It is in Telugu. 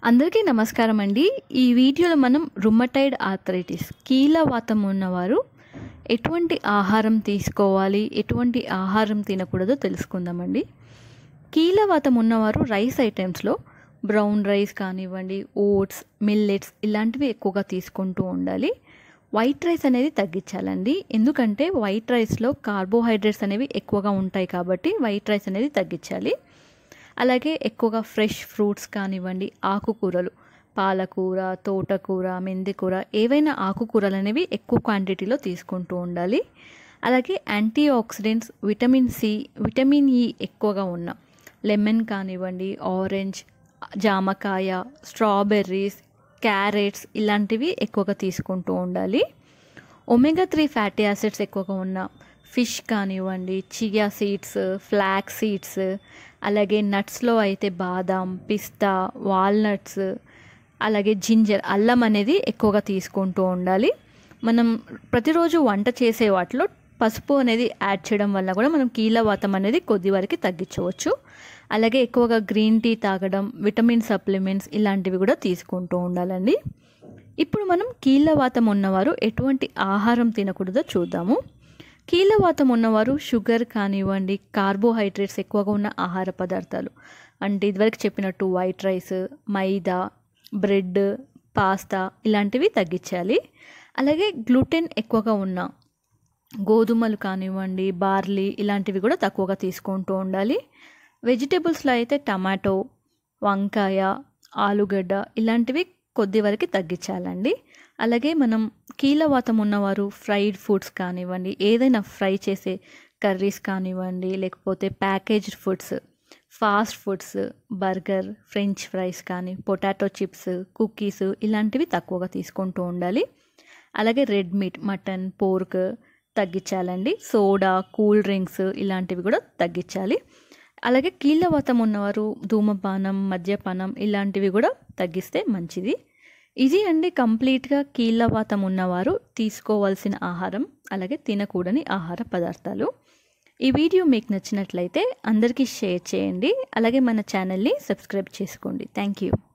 అందరికీ నమస్కారం అండి ఈ వీడియోలో మనం రుమటైడ్ ఆర్థరైటిస్ కీళ్ళవాతం ఉన్నవారు ఎటువంటి ఆహారం తీసుకోవాలి ఎటువంటి ఆహారం తినకూడదో తెలుసుకుందామండి కీళ్ళవాతం ఉన్నవారు రైస్ ఐటమ్స్లో బ్రౌన్ రైస్ కానివ్వండి ఓట్స్ మిల్లెట్స్ ఇలాంటివి ఎక్కువగా తీసుకుంటూ ఉండాలి వైట్ రైస్ అనేది తగ్గించాలండి ఎందుకంటే వైట్ రైస్లో కార్బోహైడ్రేట్స్ అనేవి ఎక్కువగా ఉంటాయి కాబట్టి వైట్ రైస్ అనేది తగ్గించాలి అలాగే ఎక్కువగా ఫ్రెష్ ఫ్రూట్స్ కానివ్వండి ఆకుకూరలు పాలకూర తోటకూర మెంతికూర ఏవైనా ఆకుకూరలు అనేవి ఎక్కువ క్వాంటిటీలో తీసుకుంటూ ఉండాలి అలాగే antioxidants vitamin C vitamin E ఎక్కువగా ఉన్న లెమన్ కానివ్వండి ఆరెంజ్ జామకాయ స్ట్రాబెర్రీస్ క్యారెట్స్ ఇలాంటివి ఎక్కువగా తీసుకుంటూ ఉండాలి ఒమేగా త్రీ ఫ్యాటీ యాసిడ్స్ ఎక్కువగా ఉన్న ఫిష్ కానివ్వండి చియా సీడ్స్ ఫ్లాక్ సీడ్స్ అలాగే నట్స్లో అయితే బాదాం పిస్తా వాల్నట్స్ అలాగే జింజర్ అల్లం అనేది ఎక్కువగా తీసుకుంటూ ఉండాలి మనం ప్రతిరోజు వంట చేసే వాటిలో పసుపు అనేది యాడ్ చేయడం వల్ల కూడా మనం కీళ్ళవాతం అనేది కొద్ది వరకు తగ్గించవచ్చు అలాగే ఎక్కువగా గ్రీన్ టీ తాగడం విటమిన్ సప్లిమెంట్స్ ఇలాంటివి కూడా తీసుకుంటూ ఉండాలండి ఇప్పుడు మనం కీళ్ళవాతం ఉన్నవారు ఎటువంటి ఆహారం తినకూడదో చూద్దాము కీళ్ళవాతం ఉన్నవారు షుగర్ కానివ్వండి కార్బోహైడ్రేట్స్ ఎక్కువగా ఉన్న ఆహార పదార్థాలు అంటే ఇదివరకు చెప్పినట్టు వైట్ రైస్ మైదా బ్రెడ్ పాస్తా ఇలాంటివి తగ్గించాలి అలాగే గ్లూటెన్ ఎక్కువగా ఉన్న గోధుమలు కానివ్వండి బార్లీ ఇలాంటివి కూడా తక్కువగా తీసుకుంటూ ఉండాలి వెజిటేబుల్స్లో అయితే టమాటో వంకాయ ఆలుగడ్డ ఇలాంటివి కొద్ది వరకు తగ్గించాలండి అలాగే మనం కీళ్ళవాతం ఉన్నవారు ఫ్రైడ్ ఫుడ్స్ కానివ్వండి ఏదైనా ఫ్రై చేసే కర్రీస్ కానివ్వండి లేకపోతే packaged foods fast foods burger French fries కానీ పొటాటో చిప్స్ కుకీస్ ఇలాంటివి తక్కువగా తీసుకుంటూ ఉండాలి అలాగే రెడ్ మీట్ మటన్ పోర్క్ తగ్గించాలండి సోడా కూల్ డ్రింక్స్ ఇలాంటివి కూడా తగ్గించాలి అలాగే కీళ్ళవాతం ఉన్నవారు ధూమపానం మద్యపానం ఇలాంటివి కూడా తగ్గిస్తే మంచిది ఇది అండి కంప్లీట్గా కీళ్ళవాతం ఉన్నవారు తీసుకోవాల్సిన ఆహారం అలాగే తినకూడని ఆహార పదార్థాలు ఈ వీడియో మీకు నచ్చినట్లయితే అందరికీ షేర్ చేయండి అలాగే మన ఛానల్ని సబ్స్క్రైబ్ చేసుకోండి థ్యాంక్ యూ